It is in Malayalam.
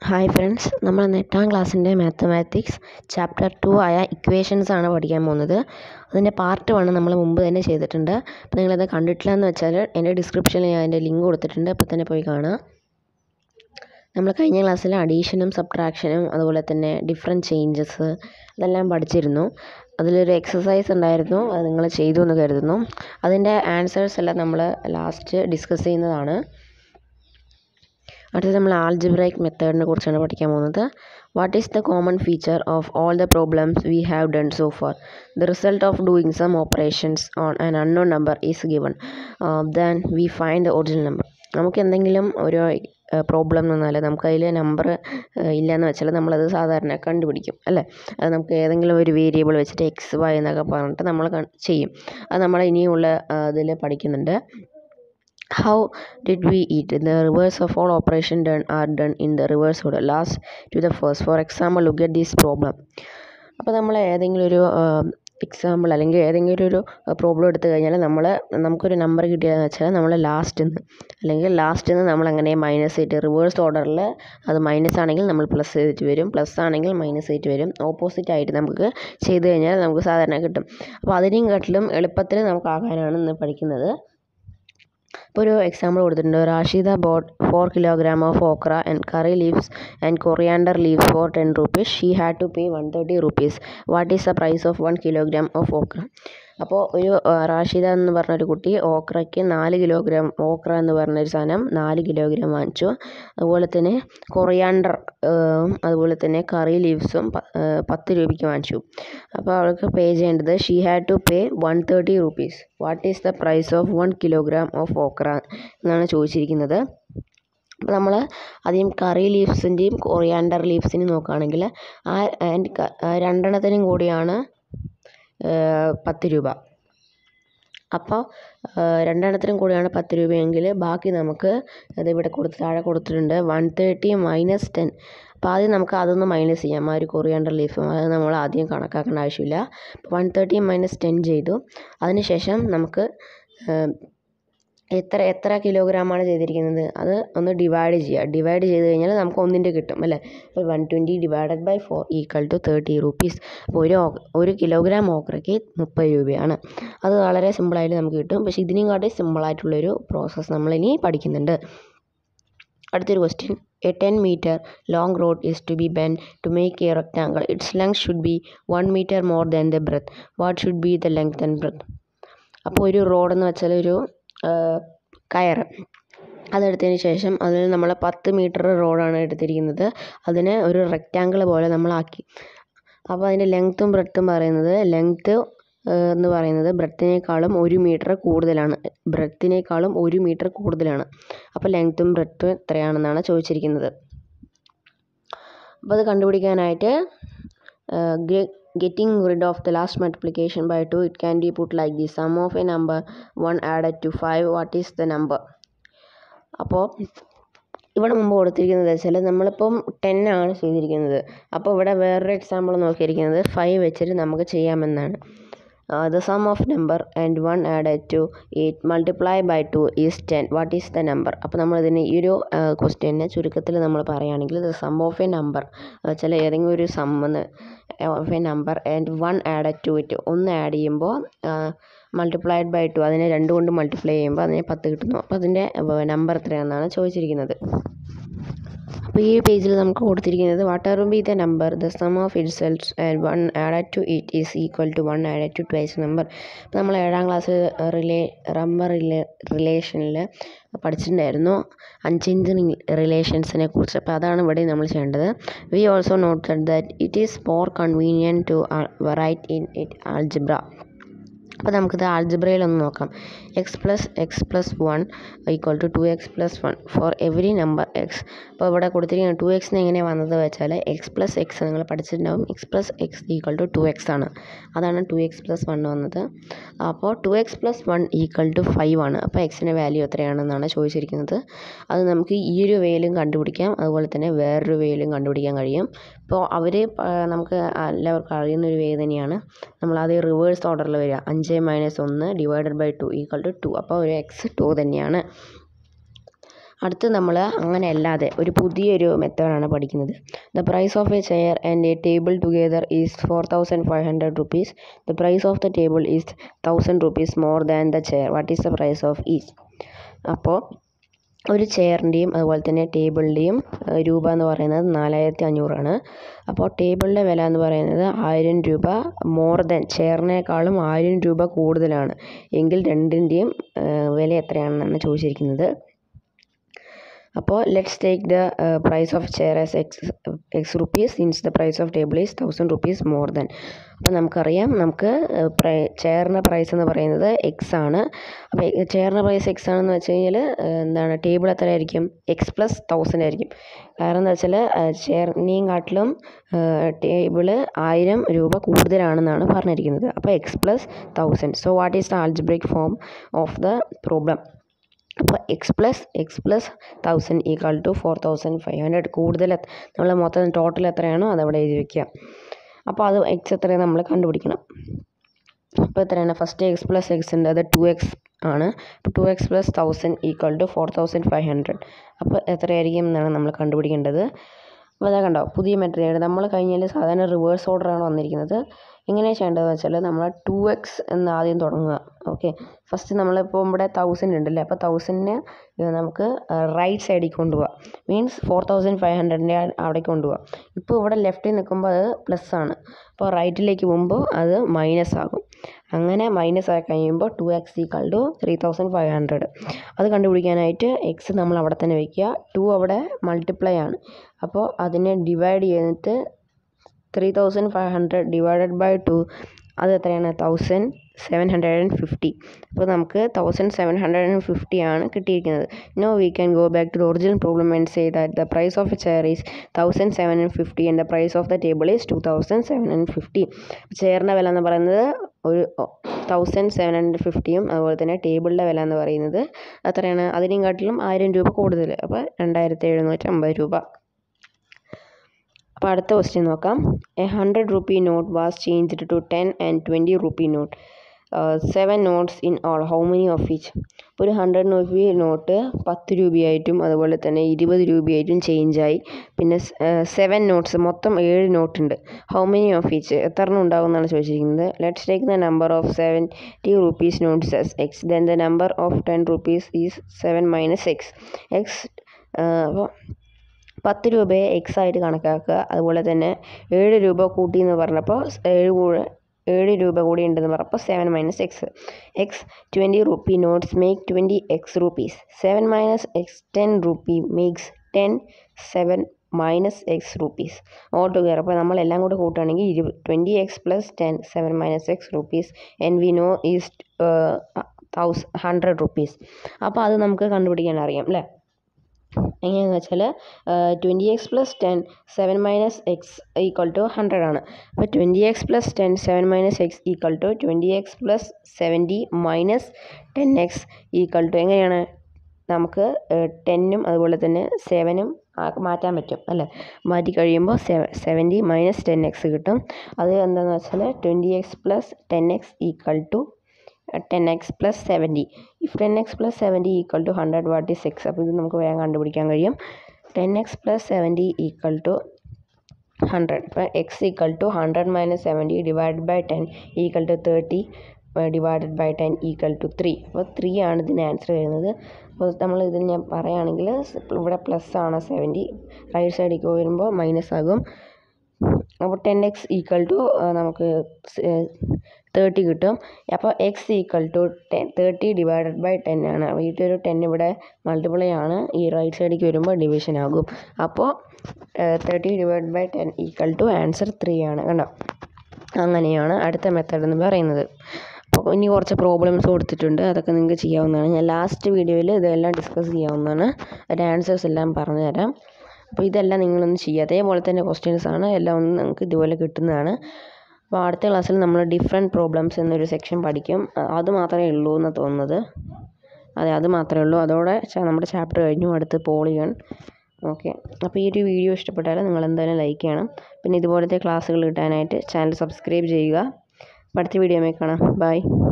ഹായ് ഫ്രണ്ട്സ് നമ്മൾ ഇന്ന് എട്ടാം ക്ലാസ്സിൻ്റെ മാത്തമാറ്റിക്സ് ചാപ്റ്റർ ടു ആയ ഇക്വേഷൻസ് ആണ് പഠിക്കാൻ പോകുന്നത് അതിൻ്റെ പാർട്ട് വൺ നമ്മൾ മുമ്പ് തന്നെ ചെയ്തിട്ടുണ്ട് അപ്പോൾ നിങ്ങളത് കണ്ടിട്ടില്ല എന്ന് വെച്ചാൽ എൻ്റെ ഡിസ്ക്രിപ്ഷനിൽ ഞാൻ അതിൻ്റെ ലിങ്ക് കൊടുത്തിട്ടുണ്ട് അപ്പോൾ തന്നെ പോയി കാണുക നമ്മൾ കഴിഞ്ഞ ക്ലാസ്സിൽ അഡീഷനും സബ്ട്രാക്ഷനും അതുപോലെ തന്നെ ഡിഫറെൻറ്റ് ചേഞ്ചസ് അതെല്ലാം പഠിച്ചിരുന്നു അതിലൊരു എക്സസൈസ് ഉണ്ടായിരുന്നു അത് നിങ്ങൾ ചെയ്തു എന്ന് കരുതുന്നു അതിൻ്റെ ആൻസേഴ്സ് എല്ലാം നമ്മൾ ലാസ്റ്റ് ഡിസ്കസ് ചെയ്യുന്നതാണ് അടുത്തത് നമ്മൾ ആൽജിബ്രൈക് മെത്തേഡിനെ കുറിച്ചാണ് പഠിക്കാൻ പോകുന്നത് what is the common feature of all the problems we have done so far the result of doing some operations on an unknown number is given then we find the original number നമുക്ക് എന്തെങ്കിലും ഒരു പ്രോബ്ലം എന്നാൽ നമുക്ക് അതിൽ നമ്പർ ഇല്ലയെന്ന് വെച്ചാൽ നമ്മളത് സാധാരണ കണ്ടുപിടിക്കും അല്ലേ അത് നമുക്ക് ഏതെങ്കിലും ഒരു വേരിയബിൾ വെച്ചിട്ട് എക്സ് വൈ എന്നൊക്കെ പറഞ്ഞിട്ട് നമ്മൾ ചെയ്യും അത് നമ്മൾ ഇനിയുള്ള ഇതിൽ പഠിക്കുന്നുണ്ട് how did we eat the reverse of all operation done are done in the reverse order last to the first for example look at this problem അപ്പോൾ നമ്മൾ ഏതെങ്കിലും ഒരു എക്സാമ്പിൾ അല്ലെങ്കിൽ ഏതെങ്കിലും ഒരു പ്രോബ്ലം എടുത്തു കഴിഞ്ഞാൽ നമ്മൾ നമുക്കൊരു നമ്പർ കിട്ടിയതെന്ന് വെച്ചാൽ നമ്മൾ ലാസ്റ്റ് നിന്ന് അല്ലെങ്കിൽ ലാസ്റ്റ് നിന്ന് നമ്മൾ അങ്ങനെ മൈനസ് ചെയ്തിട്ട് റിവേഴ്സ് ഓർഡറിൽ അത് മൈനസ് ആണെങ്കിൽ നമ്മൾ പ്ലസ് ചെയ്തിട്ട് വരും പ്ലസ് ആണെങ്കിൽ മൈനസ് ചെയ്തിട്ട് വരും ഓപ്പോസിറ്റ് ആയിട്ട് നമുക്ക് ചെയ്ത് കഴിഞ്ഞാൽ നമുക്ക് സാധാരണ കിട്ടും അപ്പോൾ അതിനെയും കാട്ടിലും എളുപ്പത്തിൽ നമുക്ക് ആകാനാണ് ഇന്ന് പഠിക്കുന്നത് ഇപ്പോൾ ഒരു എക്സാമ്പിൾ കൊടുത്തിട്ടുണ്ട് Rashida bought four kilogram of okra and curry leaves and coriander leaves for ten rupees she had to pay one thirty rupees what is the price of one kilogram of okra അപ്പോൾ ഒരു റാഷിദ എന്ന് പറഞ്ഞൊരു കുട്ടി ഓക്രയ്ക്ക് നാല് കിലോഗ്രാം ഓക്ര എന്ന് പറഞ്ഞൊരു സാധനം നാല് കിലോഗ്രാം വാങ്ങിച്ചു അതുപോലെ തന്നെ കൊറിയാണ്ടർ അതുപോലെ തന്നെ കറി ലീവ്സും പത്ത് രൂപയ്ക്ക് വാങ്ങിച്ചു അപ്പോൾ അവൾക്ക് പേ ചെയ്യേണ്ടത് she had to pay one thirty rupees what is the price of one kilogram of okra എന്നാണ് ചോദിച്ചിരിക്കുന്നത് അപ്പോൾ നമ്മൾ ആദ്യം കറി ലീവ്സിൻ്റെയും കൊറിയാണ്ടർ ലീവ്സിനെയും നോക്കുകയാണെങ്കിൽ ആ രണ്ടെണ്ണത്തിനും കൂടിയാണ് പത്ത് രൂപ അപ്പോൾ രണ്ടെണ്ണത്തിനും കൂടിയാണ് പത്ത് രൂപയെങ്കിൽ ബാക്കി നമുക്ക് അത് ഇവിടെ കൊടുത്ത് താഴെ കൊടുത്തിട്ടുണ്ട് വൺ തേർട്ടി മൈനസ് ടെൻ അപ്പോൾ ആദ്യം നമുക്ക് അതൊന്ന് മൈനസ് ചെയ്യാം ആ ഒരു കൊറിയാണ്ടർ ലീഫും അത് നമ്മൾ ആദ്യം കണക്കാക്കേണ്ട ആവശ്യമില്ല വൺ തേർട്ടി മൈനസ് ടെൻ ചെയ്തു അതിനുശേഷം നമുക്ക് എത്ര എത്ര കിലോഗ്രാമാണ് ചെയ്തിരിക്കുന്നത് അത് ഒന്ന് ഡിവൈഡ് ചെയ്യുക ഡിവൈഡ് ചെയ്ത് കഴിഞ്ഞാൽ നമുക്ക് ഒന്നിൻ്റെ കിട്ടും അല്ലേ അപ്പോൾ one twenty divided by four equal to thirty rupees അപ്പോൾ ഒരു ഒരു കിലോഗ്രാം ഓക്രയ്ക്ക് മുപ്പത് രൂപയാണ് അത് വളരെ സിമ്പിളായിട്ട് നമുക്ക് കിട്ടും പക്ഷേ ഇതിനും കാട്ടി സിമ്പിളായിട്ടുള്ളൊരു പ്രോസസ്സ് നമ്മളിനി പഠിക്കുന്നുണ്ട് അടുത്തൊരു question a ten meter long road is to be bent to make a rectangle its length should be one meter more than the breadth what should be the length and breadth അപ്പോൾ ഒരു റോഡെന്ന് വെച്ചാൽ ഒരു കയറ് അതെടുത്തതിന് ശേഷം അതിൽ നമ്മൾ പത്ത് മീറ്റർ റോഡാണ് എടുത്തിരിക്കുന്നത് അതിനെ ഒരു റെക്റ്റാങ്കിൾ പോലെ നമ്മളാക്കി അപ്പോൾ അതിൻ്റെ ലെങ്ത്തും ബ്രെത്തും പറയുന്നത് ലെങ്ത്ത് എന്ന് പറയുന്നത് ബ്രെത്തിനേക്കാളും ഒരു മീറ്റർ കൂടുതലാണ് ബ്രെത്തിനേക്കാളും ഒരു മീറ്റർ കൂടുതലാണ് അപ്പോൾ ലെങ്ത്തും ബ്രെത്തും എത്രയാണെന്നാണ് ചോദിച്ചിരിക്കുന്നത് അപ്പോൾ അത് കണ്ടുപിടിക്കാനായിട്ട് getting rid of the last multiplication by 2 it can be put like this sum of a number 1 added to 5 what is the number അപ്പോൾ ഇവിടെ മുമ്പ് കൊടുത്തിരിക്കുന്നത് വെച്ചാൽ നമ്മളിപ്പം ടെൻ ആണ് ചെയ്തിരിക്കുന്നത് അപ്പോൾ ഇവിടെ വേറൊരു എക്സാമ്പിൾ നോക്കിയിരിക്കുന്നത് ഫൈവ് വെച്ചിട്ട് നമുക്ക് ചെയ്യാമെന്നാണ് the sum of number and one added to eight multiply by two is ten what is the number അപ്പോൾ നമ്മൾ ഇതിന് ഈ ഒരു ക്വസ്റ്റ്യനെ ചുരുക്കത്തിൽ നമ്മൾ പറയുകയാണെങ്കിൽ the sum of a number വെച്ചാൽ ഏതെങ്കിലും ഒരു സമ്മെന്ന് of a number and one added to it ഒന്ന് ആഡ് ചെയ്യുമ്പോൾ മൾട്ടിപ്ലൈഡ് ബൈ ടു അതിനെ രണ്ട് കൊണ്ട് മൾട്ടിപ്ലൈ ചെയ്യുമ്പോൾ അതിനെ പത്ത് കിട്ടുന്നു അപ്പോൾ അതിൻ്റെ നമ്പർ എത്രയാണെന്നാണ് ചോദിച്ചിരിക്കുന്നത് അപ്പോൾ ഈ പേജിൽ നമുക്ക് കൊടുത്തിരിക്കുന്നത് water be the number the sum of itself and one added to it is equal to one added to twice number അപ്പോൾ നമ്മൾ ഏഴാം ക്ലാസ് റിലേ റമ്പർ റിലേ റിലേഷനിൽ പഠിച്ചിട്ടുണ്ടായിരുന്നു അൺചേഞ്ചിങ് റിലേഷൻസിനെ കുറിച്ച് അപ്പോൾ അതാണ് ഇവിടെ നമ്മൾ ചെയ്യേണ്ടത് we also noted that it is more convenient to write in it algebra അപ്പോൾ നമുക്കിത് ആൽജിബ്രയിലൊന്ന് നോക്കാം x plus x plus one equal to two x plus one for every number x അപ്പോൾ ഇവിടെ കൊടുത്തിരിക്കുന്ന ടു എക്സിന് എങ്ങനെയാണ് വന്നത് വെച്ചാൽ എക്സ് പ്ലസ് എക്സ് നിങ്ങൾ പഠിച്ചിട്ടുണ്ടാവും x plus x equal to two x ആണ് അതാണ് ടു എക്സ് പ്ലസ് വൺ വന്നത് അപ്പോൾ two x plus one equal to five ആണ് അപ്പോൾ എക്സിൻ്റെ വാല്യൂ എത്രയാണെന്നാണ് ചോദിച്ചിരിക്കുന്നത് അത് നമുക്ക് ഈ ഒരു വേയിലും കണ്ടുപിടിക്കാം അതുപോലെ തന്നെ വേറൊരു വേയിലും കണ്ടുപിടിക്കാൻ കഴിയും ഇപ്പോൾ അവർ നമുക്ക് എല്ലാവർക്കും അറിയുന്ന ഒരു വേ തന്നെയാണ് നമ്മൾ അത് റിവേഴ്സ് ഓർഡറിൽ വരിക അഞ്ച് മൈനസ് ഒന്ന് divided by two equal to two അപ്പോൾ ഒരു എക്സ് ടു തന്നെയാണ് അടുത്ത് നമ്മൾ അങ്ങനെ അല്ലാതെ ഒരു പുതിയൊരു മെത്തേഡാണ് പഠിക്കുന്നത് the price of a chair and a table together is four thousand five hundred rupees the price of the table is thousand rupees more than the chair what is the price of each അപ്പോൾ ഒരു ചെയറിൻ്റെയും അതുപോലെ തന്നെ ടേബിളിൻ്റെയും രൂപ എന്ന് പറയുന്നത് നാലായിരത്തി അഞ്ഞൂറാണ് അപ്പോൾ ടേബിളിൻ്റെ വില എന്ന് പറയുന്നത് ആയിരം രൂപ മോർ ദാൻ ചെയറിനേക്കാളും ആയിരം രൂപ കൂടുതലാണ് എങ്കിൽ രണ്ടിൻ്റെയും വില എത്രയാണെന്നാണ് ചോദിച്ചിരിക്കുന്നത് അപ്പോൾ let's take the price of chair as x x rupees since the price of table is thousand rupees more than അപ്പോൾ നമുക്കറിയാം നമുക്ക് ചെയറിൻ്റെ പ്രൈസ് എന്ന് പറയുന്നത് എക്സ് ആണ് അപ്പോൾ ചെയറിൻ്റെ പ്രൈസ് എക്സ് ആണെന്ന് വെച്ച് കഴിഞ്ഞാൽ എന്താണ് ടേബിൾ എത്രയായിരിക്കും എക്സ് പ്ലസ് തൗസൻഡ് ആയിരിക്കും കാരണം എന്താ വെച്ചാൽ ചെയറിനെയും കാട്ടിലും ടേബിള് ആയിരം രൂപ കൂടുതലാണെന്നാണ് പറഞ്ഞിരിക്കുന്നത് അപ്പോൾ x plus thousand so what is the algebraic form of the problem അപ്പോൾ x plus x plus thousand equal to four thousand five hundred കൂടുതൽ നമ്മൾ മൊത്തം ടോട്ടൽ എത്രയാണോ അതവിടെ എഴുതി വയ്ക്കുക അപ്പോൾ അത് എക്സ് എത്രയാണ് നമ്മൾ കണ്ടുപിടിക്കണം അപ്പോൾ എത്രയാണ് ഫസ്റ്റ് എക്സ് പ്ലസ് എക്സ് ഉണ്ട് അത് ടു എക്സ് ആണ് അപ്പോൾ two x plus thousand equal to four thousand five hundred അപ്പോൾ എത്രയായിരിക്കും എന്നാണ് നമ്മൾ കണ്ടുപിടിക്കേണ്ടത് അപ്പോൾ അതാ കണ്ടോ പുതിയ മെറ്റീരിയൽ നമ്മൾ കഴിഞ്ഞാൽ സാധാരണ റിവേഴ്സ് ഓർഡറാണ് വന്നിരിക്കുന്നത് എങ്ങനെയാണ് ചെയ്യേണ്ടതെന്ന് വെച്ചാൽ നമ്മൾ ടു എക്സ് എന്ന് ആദ്യം തുടങ്ങുക ഓക്കെ ഫസ്റ്റ് നമ്മളിപ്പോൾ ഇവിടെ തൗസൻഡ് ഉണ്ടല്ലേ അപ്പോൾ തൗസൻഡിനെ നമുക്ക് റൈറ്റ് സൈഡിൽ കൊണ്ടുപോകാം മീൻസ് ഫോർ തൗസൻഡ് ഫൈവ് ഹൺഡ്രഡിൻ്റെ അവിടേക്ക് കൊണ്ടുപോകാം ഇപ്പോൾ ഇവിടെ ലെഫ്റ്റിൽ നിൽക്കുമ്പോൾ അത് പ്ലസ് ആണ് അപ്പോൾ റൈറ്റിലേക്ക് പോകുമ്പോൾ അത് മൈനസ് ആകും അങ്ങനെ മൈനസ് ആയി കഴിയുമ്പോൾ two x equal to three thousand five hundred അത് കണ്ടുപിടിക്കാനായിട്ട് എക്സ് നമ്മൾ അവിടെ തന്നെ വയ്ക്കുക ടു അവിടെ മൾട്ടിപ്ലൈ ആണ് അപ്പോൾ അതിനെ ഡിവൈഡ് ചെയ്തിട്ട് three thousand five hundred divided by two അത് എത്രയാണ് thousand seven hundred and fifty അപ്പോൾ നമുക്ക് thousand seven hundred and fifty ആണ് കിട്ടിയിരിക്കുന്നത് now we can go back to the original problem and say that the price of a chair is thousand seven and fifty and the price of the table is two thousand seven and fifty ചെയറിൻ്റെ വില എന്ന് പറയുന്നത് ഒരു തൗസൻഡ് സെവൻ ഹൺഡ്രഡ് ഫിഫ്റ്റിയും അതുപോലെ തന്നെ ടേബിളിൻ്റെ വില എന്ന് പറയുന്നത് എത്രയാണ് അതിനെയും കാട്ടിലും ആയിരം രൂപ കൂടുതൽ അപ്പോൾ രണ്ടായിരത്തി എഴുന്നൂറ്റി അമ്പത് രൂപ അപ്പോൾ അടുത്ത ക്വസ്റ്റ്യൻ നോക്കാം a hundred rupee note was changed to ten and twenty rupee note seven notes in all how many of each ഒരു ഹൺഡ്രഡ് റുപ്പി നോട്ട് പത്ത് രൂപയായിട്ടും അതുപോലെ തന്നെ ഇരുപത് രൂപയായിട്ടും ചേഞ്ചായി പിന്നെ സെവൻ നോട്ട്സ് മൊത്തം ഏഴ് നോട്ടുണ്ട് ഹൗ മെനി ഓഫ് ഈച്ച് എത്ര എണ്ണം ഉണ്ടാവും എന്നാണ് ചോദിച്ചിരിക്കുന്നത് let's take the number of seventy rupees notes as x then the number of ten rupees is seven minus x x അപ്പോൾ പത്ത് രൂപയെ എക്സ് ആയിട്ട് കണക്കാക്കുക അതുപോലെ തന്നെ ഏഴ് രൂപ കൂട്ടി എന്ന് പറഞ്ഞപ്പോൾ ഏഴ് കൂടെ ഏഴ് രൂപ കൂടി ഉണ്ടെന്ന് പറഞ്ഞപ്പോൾ seven minus x x twenty rupee notes make twenty x rupees seven minus x ten rupee makes ten seven minus x rupees all together അപ്പോൾ നമ്മളെല്ലാം കൂടെ കൂട്ടുകയാണെങ്കിൽ ഇരു twenty x plus ten seven minus x rupees and we know is thousand hundred rupees അപ്പോൾ അത് നമുക്ക് കണ്ടുപിടിക്കാൻ അറിയാം അല്ലേ എങ്ങനെയാണെന്ന് വെച്ചാൽ twenty x plus ten seven minus x equal to hundred ആണ് അപ്പോൾ twenty x plus ten seven minus x equal to twenty x plus seventy minus ten x equal to എങ്ങനെയാണ് നമുക്ക് ടെന്നും അതുപോലെ തന്നെ സെവനും മാറ്റാൻ പറ്റും അല്ലേ മാറ്റി കഴിയുമ്പോൾ സെവ സെവൻറ്റി മൈനസ് ടെൻ എക്സ് കിട്ടും അത് എന്താണെന്ന് വെച്ചാൽ twenty x plus ten x equal to ten x plus seventy if ten x plus seventy equal to hundred what is x അപ്പോൾ ഇത് നമുക്ക് വേഗം കണ്ടുപിടിക്കാൻ കഴിയും ten x plus seventy equal to hundred ഇപ്പോൾ x equal to hundred minus seventy divide by ten equal to thirty divided by ten equal to three അപ്പോൾ ത്രീ ആണ് ഇതിന് ആൻസർ വരുന്നത് അപ്പോൾ നമ്മൾ ഇതിന് ഞാൻ പറയുകയാണെങ്കിൽ ഇവിടെ പ്ലസ് ആണ് സെവൻറ്റി റൈറ്റ് സൈഡിലേക്ക് വരുമ്പോൾ മൈനസ് ആകും അപ്പോൾ ടെൻ എക്സ് ഈക്വൽ ടു നമുക്ക് തേർട്ടി കിട്ടും അപ്പോൾ x equal to ten thirty divided by ten ആണ് അപ്പോൾ ഈ ഒരു ടെൻ ഇവിടെ മൾട്ടിപ്ലൈ ആണ് ഈ റൈറ്റ് സൈഡിലേക്ക് വരുമ്പോൾ ഡിവിഷൻ ആകും അപ്പോൾ thirty divide by ten equal to answer three ആണ് കണ്ടോ അങ്ങനെയാണ് അടുത്ത മെത്തേഡ് എന്ന് പറയുന്നത് അപ്പോൾ ഇനി കുറച്ച് പ്രോബ്ലംസ് കൊടുത്തിട്ടുണ്ട് അതൊക്കെ നിങ്ങൾക്ക് ചെയ്യാവുന്നതാണ് ഞാൻ ലാസ്റ്റ് വീഡിയോയിൽ ഇതെല്ലാം ഡിസ്കസ് ചെയ്യാവുന്നതാണ് അതിൻ്റെ ആൻസേഴ്സ് എല്ലാം പറഞ്ഞു തരാം അപ്പോൾ ഇതെല്ലാം നിങ്ങളൊന്ന് ചെയ്യുക അതേപോലെ തന്നെ ക്വസ്റ്റ്യൻസ് ആണ് എല്ലാം ഒന്ന് നിങ്ങൾക്ക് ഇതുപോലെ കിട്ടുന്നതാണ് അപ്പോൾ അടുത്ത ക്ലാസ്സിൽ നമ്മൾ ഡിഫറെൻറ്റ് പ്രോബ്ലംസ് എന്നൊരു സെക്ഷൻ പഠിക്കും അത് മാത്രമേ ഉള്ളൂ എന്ന് തോന്നുന്നത് അതെ അത് മാത്രമേ ഉള്ളൂ അതോടെ നമ്മുടെ ചാപ്റ്റർ കഴിഞ്ഞു അടുത്ത് പോളിഗൺ ഓക്കെ അപ്പോൾ ഈ ഒരു വീഡിയോ ഇഷ്ടപ്പെട്ടാൽ നിങ്ങൾ എന്തായാലും ലൈക്ക് ചെയ്യണം പിന്നെ ഇതുപോലത്തെ ക്ലാസ്സുകൾ കിട്ടാനായിട്ട് ചാനൽ സബ്സ്ക്രൈബ് ചെയ്യുക അടുത്ത വീഡിയോ കാണാം ബൈ